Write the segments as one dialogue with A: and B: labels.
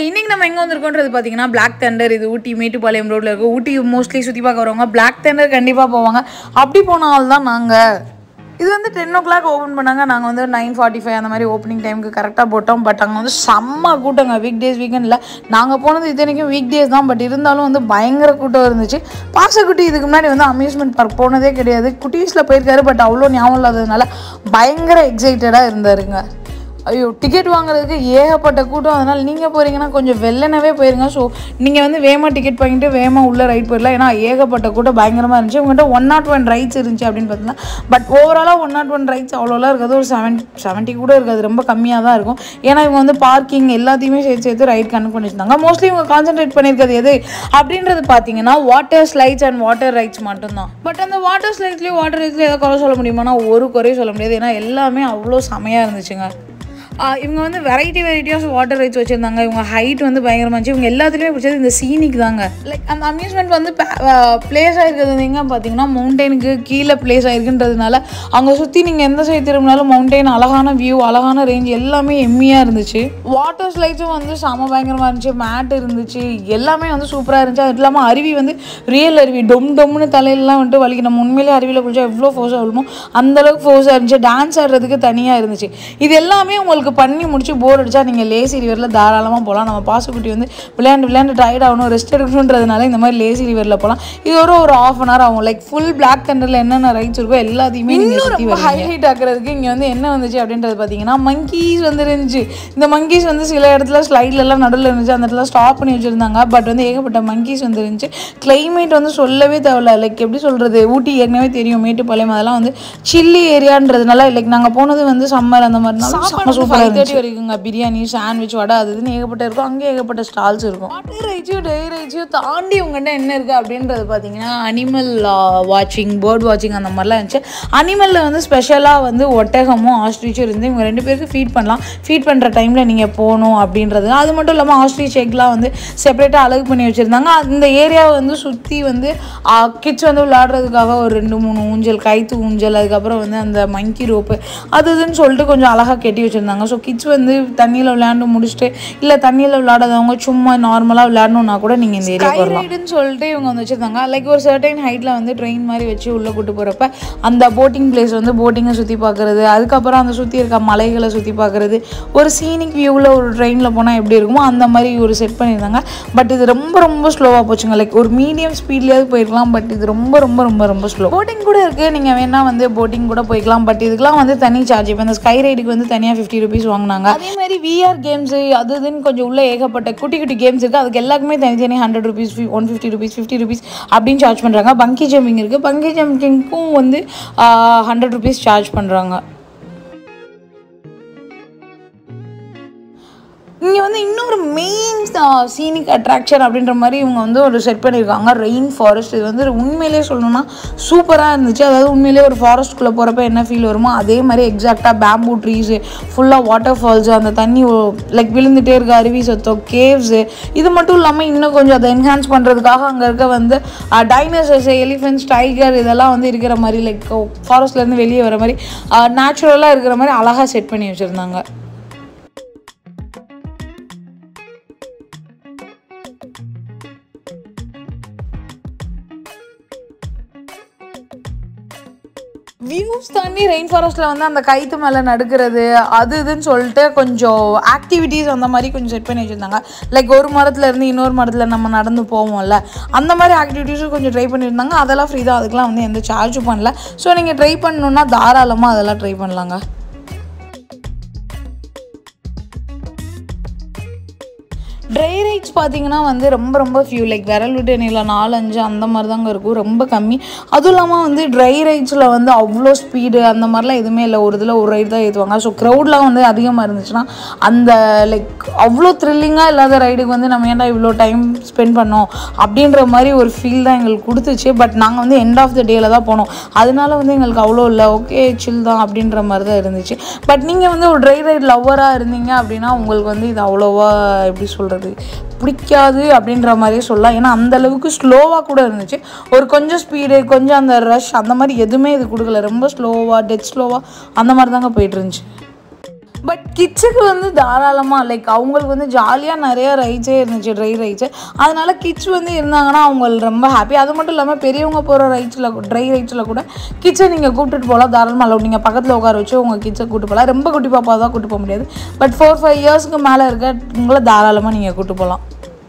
A: இன்னைக்கு நம்ம எங்கே வந்திருக்கோன்றது பார்த்தீங்கன்னா பிளாக் தண்டர் இது ஊட்டி மேட்டுப்பாளையம் ரோட்டில் இருக்கும் ஊட்டி மோஸ்ட்லி சுற்றி பார்க்க வரவங்க பிளாக் தண்டர் கண்டிப்பாக போவாங்க அப்படி போன ஆள் தான் நாங்கள் இது வந்து டென் ஓ கிளாக் ஓப்பன் பண்ணாங்க நாங்கள் வந்து நைன் ஃபார்ட்டி ஃபைவ் அந்த மாதிரி ஓப்பனிங் டைமுக்கு கரெக்டாக போட்டோம் பட் அங்கே வந்து செம்ம கூட்டங்க வீக் டேஸ் வீக்கெண்டில் நாங்கள் போனது இத்தனைக்கும் வீக் டேஸ் தான் பட் இருந்தாலும் வந்து பயங்கர கூட்டம் இருந்துச்சு பாசக்குட்டி இதுக்கு முன்னாடி வந்து அம்யூஸ்மெண்ட் பார்க் போனதே கிடையாது குட்டீஸில் போயிருக்காரு பட் அவ்வளோ ஞாபகம் இல்லாததுனால பயங்கர எக்ஸைட்டடாக இருந்தாருங்க ஐயோ டிக்கெட் வாங்குறதுக்கு ஏகப்பட்ட கூட்டம் அதனால் நீங்கள் போகிறீங்கன்னா கொஞ்சம் வெள்ளனவே போயிருங்க ஸோ நீங்கள் வந்து வேகமாக டிக்கெட் வாங்கிட்டு வேகமாக உள்ள ரைட் போயிடலாம் ஏன்னா ஏகப்பட்ட கூட்டம் பயங்கரமாக இருந்துச்சு உங்கள்கிட்ட ஒன் நாட் ஒன் ரைட்ஸ் இருந்துச்சு அப்படின்னு பார்த்தீங்கன்னா பட் ஓவராலாக ஒன் நாட் ஒன் ரைட்ஸ் அவ்வளோலாம் இருக்காது ஒரு செவன்ட்டி செவன்ட்டி கூட இருக்காது ரொம்ப கம்மியாக தான் இருக்கும் ஏன்னா இவங்க வந்து பார்க்கிங் எல்லாத்தையுமே சேர்த்து சேர்த்து ரைட் கனெக்ட் பண்ணி வச்சிருந்தாங்க மோஸ்ட்லி இவங்க கான்சென்ட்ரேட் பண்ணியிருக்கிறது எது அப்படின்றது பார்த்தீங்கன்னா water slides and water rides மட்டும்தான் பட் அந்த வாட்டர் ஸ்லைட்ஸ்லேயும் வாட்டர் ரைட்ஸ்லேயும் ஏதாவது குறை சொல்ல முடியுமானா ஒரு குறையும் சொல்ல முடியாது ஏன்னா எல்லாமே அவ்வளோ செமையாக இருந்துச்சுங்க ஆஹ் இவங்க வந்து variety variety of water rides வச்சுருந்தாங்க இவங்க ஹைட் வந்து பயங்கரமாக இருந்துச்சு இவங்க எல்லாத்துலேயுமே பிடிச்சது இந்த சீனிக் தாங்க லைக் அந்த அம்யூஸ்மெண்ட் வந்து பிளேஸ் ஆகிருக்கிறது எங்கே பார்த்தீங்கன்னா மவுண்டெயினுக்கு கீழே பிளேஸ் ஆகிருக்குன்றதுனால அங்கே சுற்றி நீங்கள் எந்த சைடு திரும்பினாலும் மவுண்டெயின் அழகான வியூ அழகான ரேஞ்ச் எல்லாமே எம்மியாக இருந்துச்சு வாட்டர் ஸ்லைட்ஸும் வந்து செம பயங்கரமாக இருந்துச்சு மேட் இருந்துச்சு எல்லாமே வந்து சூப்பராக இருந்துச்சு அது இல்லாமல் அருவி வந்து ரியல் அருவி டொம் டொம்னு தலையிலலாம் வந்துட்டு வலிக்கு நம்ம உண்மையிலே அருவியில் குளிச்சா எவ்வளோ ஃபோர்ஸாக விழுமோ அந்தளவுக்கு ஃபோர்ஸாக இருந்துச்சு டான்ஸ் ஆடுறதுக்கு தனியாக இருந்துச்சு இது எல்லாமே உங்களுக்கு பண்ணி முடிச்சு போர் அடிச்சா நீங்கள் லேசி ரிவரில் தாராளமாக போகலாம் நம்ம பாசுக்குட்டி வந்து விளையாண்டு விளையாண்டு டயர்ட் ஆகணும் ரெஸ்ட் எடுக்கணுன்றதுனால இந்த மாதிரி லேசி ரிவரில் போகலாம் இது ஒரு ஒரு ஆஃப் அன் ஹவர் ஆகும் லைக் ஃபுல் பிளாக் தண்டரில் என்னென்ன ரைட்ஸ் இருக்கோ எல்லாத்தையுமே நீங்கள் சுற்றி ஹைலைட் ஆக்குறதுக்கு இங்கே வந்து என்ன வந்துச்சு அப்படின்றது பார்த்தீங்கன்னா மங்கீஸ் வந்து இருந்துச்சு இந்த மங்கீஸ் வந்து சில இடத்துல ஸ்லைட்லலாம் நடுவில் இருந்துச்சு அந்த இடத்துல ஸ்டாப் பண்ணி வச்சுருந்தாங்க பட் வந்து ஏகப்பட்ட மங்கீஸ் வந்து இருந்துச்சு கிளைமேட் வந்து சொல்லவே தேவையில்ல லைக் எப்படி சொல்கிறது ஊட்டி ஏற்கனவே தெரியும் மேட்டுப்பாளையம் அதெல்லாம் வந்து சில்லி ஏரியான்றதுனால லைக் நாங்கள் போனது வந்து சம்மர் அந்த மாதிரினால செம்ம சூப்பராக இருந்துச்சு வரைக்குங்க பிரியாணி சாண்ட்விச் வடை அது இதுன்னு ஏகப்பட்ட இருக்கும் அங்கே ஏகப்பட்ட ஸ்டால்ஸ் இருக்கும் வாட்டர் ரைட்ஸையும் டே ரைட்ஸையும் தாண்டி உங்கள்கிட்ட என்ன இருக்குது அப்படின்றது பார்த்தீங்கன்னா அனிமல் வாட்சிங் பேர்ட் வாட்சிங் அந்த மாதிரிலாம் இருந்துச்சு அனிமலில் வந்து ஸ்பெஷலாக வந்து ஒட்டகமும் ஆஸ்ட்ரிச்சும் இருந்து இவங்க ரெண்டு பேருக்கு ஃபீட் பண்ணலாம் ஃபீட் பண்ணுற டைமில் நீங்கள் போகணும் அப்படின்றது அது மட்டும் இல்லாமல் ஆஸ்ட்ரிச் எக்லாம் வந்து செப்பரேட்டாக அழகு பண்ணி வச்சுருந்தாங்க அந்த ஏரியாவை வந்து சுற்றி வந்து கிட்ஸ் வந்து விளையாடுறதுக்காக ஒரு ரெண்டு மூணு ஊஞ்சல் கைத்து ஊஞ்சல் அதுக்கப்புறம் வந்து அந்த மங்கி ரோப்பு அது இதுன்னு சொல்லிட்டு கொஞ்சம் அழகாக கட்டி வச்சுருந்தாங்க ஸோ கிட்ஸ் வந்து தண்ணியில் விளையாண்டு முடிச்சுட்டு இல்லை தண்ணியில் விளையாடாதவங்க சும்மா நார்மலாக விளையாடணுன்னா கூட நீங்கள் இந்த ஏரியா வரலாம்னு சொல்லிட்டு இவங்க வந்து வச்சுருந்தாங்க லைக் ஒரு சர்டைன் ஹைட்டில் வந்து ட்ரெயின் மாதிரி வச்சு உள்ளே கூட்டு போகிறப்ப அந்த போட்டிங் பிளேஸ் வந்து போட்டிங்கை சுற்றி பார்க்குறது அதுக்கப்புறம் அந்த சுற்றி இருக்க மலைகளை சுற்றி பார்க்குறது ஒரு சீனிக் வியூவில் ஒரு ட்ரெயினில் போனால் எப்படி இருக்குமோ அந்த மாதிரி ஒரு செட் பண்ணியிருந்தாங்க பட் இது ரொம்ப ரொம்ப ஸ்லோவாக போச்சுங்க லைக் ஒரு மீடியம் ஸ்பீட்லேயாவது போயிருக்கலாம் பட் இது ரொம்ப ரொம்ப ரொம்ப ரொம்ப ஸ்லோ போட்டிங் கூட இருக்குது நீங்கள் வேணால் வந்து போட்டிங் கூட போய்க்கலாம் பட் இதுக்கெலாம் வந்து தனி சார்ஜ் இப்போ இந்த ஸ்கை ரைடுக்கு வந்து தனியாக ஃபிஃப்டி ருபீஸ் வாங்கினாங்க அதே மாதிரி விஆர் கேம்ஸு அது இதுன்னு கொஞ்சம் உள்ள ஏகப்பட்ட குட்டி குட்டி கேம்ஸ் இருக்குது அதுக்கு எல்லாருக்குமே தனித்தனி hundred rupees one fifty rupees fifty rupees அப்படின்னு சார்ஜ் பண்ணுறாங்க பங்கி ஜம்பிங் இருக்குது பங்கி ஜம்பிங்க்கும் வந்து ஹண்ட்ரட் ருபீஸ் சார்ஜ் பண்ணுறாங்க இங்கே வந்து இன்னொரு மெயின் சீனிக் அட்ராக்ஷன் அப்படின்ற மாதிரி இவங்க வந்து ஒரு செட் பண்ணியிருக்காங்க ரெயின் ஃபாரஸ்ட் இது வந்து உண்மையிலேயே சொல்லணும்னா சூப்பராக இருந்துச்சு அதாவது உண்மையிலேயே ஒரு ஃபாரஸ்ட்குள்ளே போகிறப்ப என்ன ஃபீல் வருமோ அதே மாதிரி எக்ஸாக்டாக பேம்பூ ட்ரீஸு ஃபுல்லாக வாட்டர் ஃபால்ஸு அந்த தண்ணி லைக் விழுந்துட்டே இருக்க அருவி சத்தம் கேவ்ஸு இது மட்டும் இல்லாமல் இன்னும் கொஞ்சம் அதை என்ஹான்ஸ் பண்ணுறதுக்காக அங்கே இருக்க வந்து டைனோசர்ஸ் எலிஃபென்ட்ஸ் டைகர் இதெல்லாம் வந்து இருக்கிற மாதிரி லைக் ஃபாரஸ்ட்லேருந்து வெளியே வர மாதிரி நேச்சுரலாக இருக்கிற மாதிரி அழகாக செட் பண்ணி வச்சுருந்தாங்க வியூஸ் தாண்டி ரெயின் ஃபாரஸ்ட்டில் வந்து அந்த கைத்து மேலே நடுக்கிறது அது இதுன்னு சொல்லிட்டு கொஞ்சம் ஆக்டிவிட்டீஸ் அந்த மாதிரி கொஞ்சம் செட் பண்ணி வச்சுருந்தாங்க லைக் ஒரு மரத்துல இருந்து இன்னொரு மரத்தில் நம்ம நடந்து போவோம்ல அந்த மாதிரி ஆக்டிவிட்டீஸும் கொஞ்சம் ட்ரை பண்ணியிருந்தாங்க அதெல்லாம் ஃப்ரீ தான் அதுக்கெலாம் வந்து எந்த சார்ஜும் பண்ணல ஸோ நீங்கள் ட்ரை பண்ணணுன்னா தாராளமாக அதெல்லாம் ட்ரை பண்ணலாங்க ட்ரை ரைட்ஸ் பார்த்தீங்கன்னா வந்து ரொம்ப ரொம்ப ஃபியூ லைக் விரல் விட்டு எண்ணில நாலு அஞ்சு அந்த மாதிரி தாங்க இருக்கும் ரொம்ப கம்மி அதுவும் இல்லாமல் வந்து ட்ரை ரைட்ஸில் வந்து அவ்வளோ ஸ்பீடு அந்த மாதிரிலாம் எதுவுமே இல்லை ஒரு இதில் ஒரு ரைடு தான் ஏற்றுவாங்க ஸோ க்ரௌட்லாம் வந்து அதிகமாக இருந்துச்சுன்னா அந்த லைக் அவ்வளோ த்ரில்லிங்காக இல்லாத ரைடுக்கு வந்து நம்ம ஏன்டா இவ்வளோ டைம் ஸ்பெண்ட் பண்ணோம் அப்படின்ற மாதிரி ஒரு ஃபீல் தான் எங்களுக்கு கொடுத்துச்சு பட் நாங்கள் வந்து எண்ட் ஆஃப் த டேல தான் போனோம் அதனால வந்து எங்களுக்கு அவ்வளோ இல்லை ஓகே சில் தான் அப்படின்ற மாதிரி தான் இருந்துச்சு பட் நீங்கள் வந்து ஒரு ட்ரை ரைட் லவ்வராக இருந்தீங்க அப்படின்னா உங்களுக்கு வந்து இது அவ்வளோவா எப்படி சொல்கிறது பிடிக்காது அப்படின்ற மாதிரியே சொல்லலாம் ஏன்னா அந்த அளவுக்கு ஸ்லோவாக கூட இருந்துச்சு ஒரு கொஞ்சம் ஸ்பீடு கொஞ்சம் அந்த ரஷ் அந்த மாதிரி எதுவுமே இது கொடுக்கல ரொம்ப ஸ்லோவாக டெட் ஸ்லோவாக அந்த மாதிரி தாங்க போயிட்டு இருந்துச்சு பட் கிட்ஸுக்கு வந்து தாராளமாக லைக் அவங்களுக்கு வந்து ஜாலியாக நிறைய ரைட்ஸே இருந்துச்சு ட்ரை ரைட்ஸு அதனால கிட்ஸ் வந்து இருந்தாங்கன்னா அவங்க ரொம்ப ஹாப்பி அது மட்டும் இல்லாமல் பெரியவங்க போகிற ரைட்ஸில் ட்ரை ரைட்ஸில் கூட கிட்ஸை நீங்கள் கூப்பிட்டுட்டு போகலாம் தாராளமாக அலௌட் நீங்கள் பக்கத்தில் உட்கார வச்சு உங்கள் கிட்ஸை கூட்டு போகலாம் ரொம்ப குட்டி பாப்பா தான் கூட்டு போக முடியாது பட் ஃபோர் ஃபைவ் இயர்ஸ்க்கு மேலே இருக்க உங்களை தாராளமாக நீங்கள் கூட்டு போகலாம்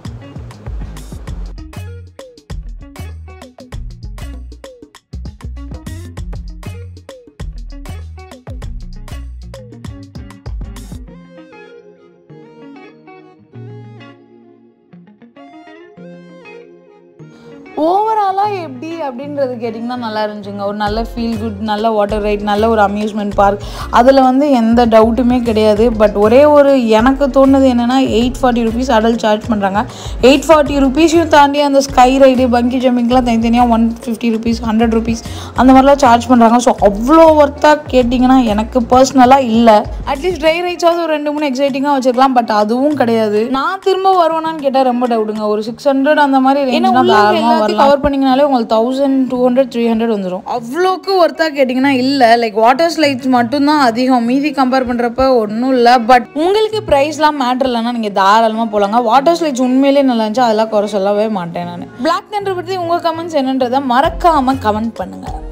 A: ஓவராலாக எப்படி அப்படின்றது கேட்டிங்கன்னா நல்லா இருந்துச்சுங்க ஒரு நல்ல ஃபீல் குட் நல்ல வாட்டர் ரைட் நல்ல ஒரு அம்யூஸ்மெண்ட் பார்க் அதில் வந்து எந்த டவுட்டுமே கிடையாது பட் ஒரே ஒரு எனக்கு தோணுது என்னென்னா eight forty rupees adult charge பண்ணுறாங்க எயிட் ஃபார்ட்டி ருபீஸையும் தாண்டி அந்த ஸ்கை ரைடு பங்கி ஜம்பிங்லாம் தனித்தனியாக one fifty rupees hundred rupees அந்த மாதிரிலாம் சார்ஜ் பண்ணுறாங்க ஸோ அவ்வளோ ஒர்த்தாக கேட்டிங்கன்னா எனக்கு பர்சனலாக இல்லை அட்லீஸ்ட் ட்ரை ரைட்ஸாவது ஒரு ரெண்டு மூணு எக்ஸைட்டிங்காக வச்சிருக்கலாம் பட் அதுவும் கிடையாது நான் திரும்ப வருவேனான்னு கேட்டால் ரொம்ப டவுட்டுங்க ஒரு சிக்ஸ் ஹண்ட்ரட் அந்த மாதிரி ரேஞ்ச்னா தாராளமாக எல்லாத்தையும் கவர் பண்ணிங்கனாலே உங்களுக்கு thousand two hundred three hundred வந்துடும் அவ்வளோக்கு ஒர்த்தாக கேட்டிங்கன்னா இல்லை லைக் வாட்டர் ஸ்லைட்ஸ் மட்டும்தான் அதிகம் மீதி கம்பேர் பண்ணுறப்ப ஒன்றும் இல்லை பட் உங்களுக்கு ப்ரைஸ்லாம் மேட்ரு இல்லைன்னா நீங்கள் தாராளமாக போகலாங்க வாட்டர் ஸ்லைட்ஸ் உண்மையிலேயே நல்லா இருந்துச்சு அதெல்லாம் குறை சொல்லவே மாட்டேன் நான் பிளாக் தண்டர் பற்றி உங்கள் கமெண்ட்ஸ் என்னன்றதை மறக்காமல் கமெண்ட் பண்ணுங்கள்